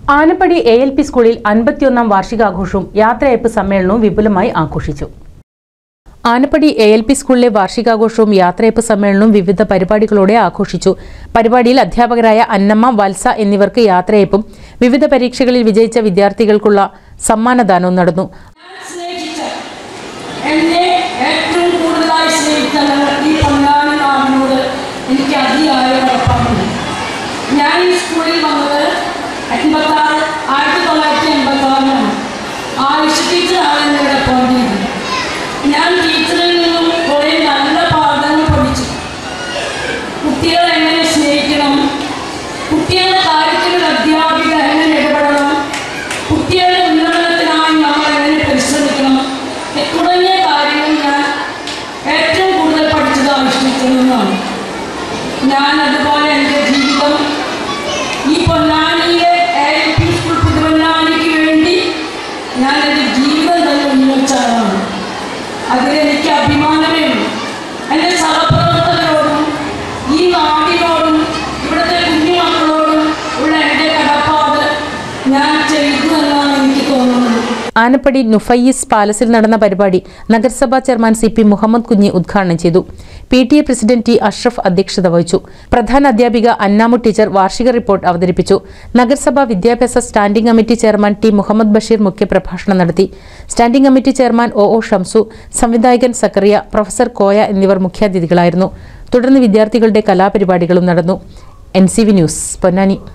Anappadi A L P സ്കൂളിൽ അൻപത്തിയൊന്നാം വാർഷികാഘോഷവും യാത്രയയപ്പ് സമ്മേളനവും വിപുലമായി ആഘോഷിച്ചു ആനപ്പടി എ എൽ പി സ്കൂളിലെ വാർഷികാഘോഷവും യാത്രയപ്പ് സമ്മേളനവും വിവിധ പരിപാടികളോടെ ആഘോഷിച്ചു പരിപാടിയിൽ അധ്യാപകരായ അന്നമ്മ വത്സ എന്നിവർക്ക് യാത്രയപ്പും വിവിധ പരീക്ഷകളിൽ വിജയിച്ച വിദ്യാർത്ഥികൾക്കുള്ള സമ്മാനദാനവും നടന്നു സ്നേഹിച്ച എന്നെ ഏറ്റവും കൂടുതലായി സ്നേഹിച്ച ഈ പൊന്നാനി നാടിനോട് എനിക്ക് അതിയായ ഉറപ്പാണ് ഞാൻ ഈ സ്കൂളിൽ വന്നത് എൺപത്താറ് ആയിരത്തി തൊള്ളായിരത്തി എൺപത്തി ആറിലാണ് ആയുഷ ടീച്ചറാണ് എന്നോട് അപ്പോയിൻറ്റ് ഞാൻ ടീച്ചറിൽ നിന്നും കുറേ നല്ല പാഠങ്ങൾ പഠിച്ചു കുട്ടികളെ എങ്ങനെ സ്നേഹിക്കണം കുട്ടികളുടെ കാര്യത്തിൽ ഒരു അധ്യാപിക എങ്ങനെ ഇടപെടണം കുട്ടികളുടെ ഉന്നമനത്തിനായി നമ്മൾ എങ്ങനെ പരിശ്രമിക്കണം എ- തുടങ്ങിയ കാര്യങ്ങൾ ഞാൻ ഏറ്റവും കൂടുതൽ പഠിച്ചത് ആവിഷ്കരിക്കുന്നതാണ് ഞാൻ അതുപോലെ എൻ്റെ ജീവിതം ഈ പൊന്നാനിയിലെ എ എൽ പി സ്കൂൾ പുതുവന്നാനിക്ക് വേണ്ടി ഞാൻ എൻ്റെ ജീവിതം തന്നെ ഉന്നയിച്ച ആളാണ് അതിലെനിക്ക് അഭിമാനമേ ഉള്ളൂ എൻ്റെ സഹപ്രവർത്തകരോടും ഈ നാടിനോടും ഇവിടുത്തെ കുഞ്ഞുമക്കളോടും ഉള്ള എൻ്റെ കടപ്പാട് ഞാൻ ചെയ്തു എന്നാണ് എനിക്ക് തോന്നുന്നത് ആനപ്പടി നുഫയ്യിസ് പാലസിൽ നടന്ന പരിപാടി നഗരസഭാ chairman C P Muhammad Kunhi ഉദ്ഘാടനം ചെയ്തു P T A president T Ashraf അധ്യക്ഷത വഹിച്ചു പ്രധാന അധ്യാപിക അന്നാമു ടീച്ചർ വാർഷിക റിപ്പോർട്ട് അവതരിപ്പിച്ചു നഗരസഭാ വിദ്യാഭ്യാസ standing committee chairman T Muhammad Basheer മുഖ്യപ്രഭാഷണം നടത്തി standing committee chairman O O Shamsu സംവിധായകൻ സക്കറിയ പ്രൊഫസർ കോയ എന്നിവർ മുഖ്യാതിഥികളായിരുന്നു തുടർന്ന് വിദ്യാർത്ഥികളുടെ കലാപരിപാടികളും നടന്നു N C V news Ponnani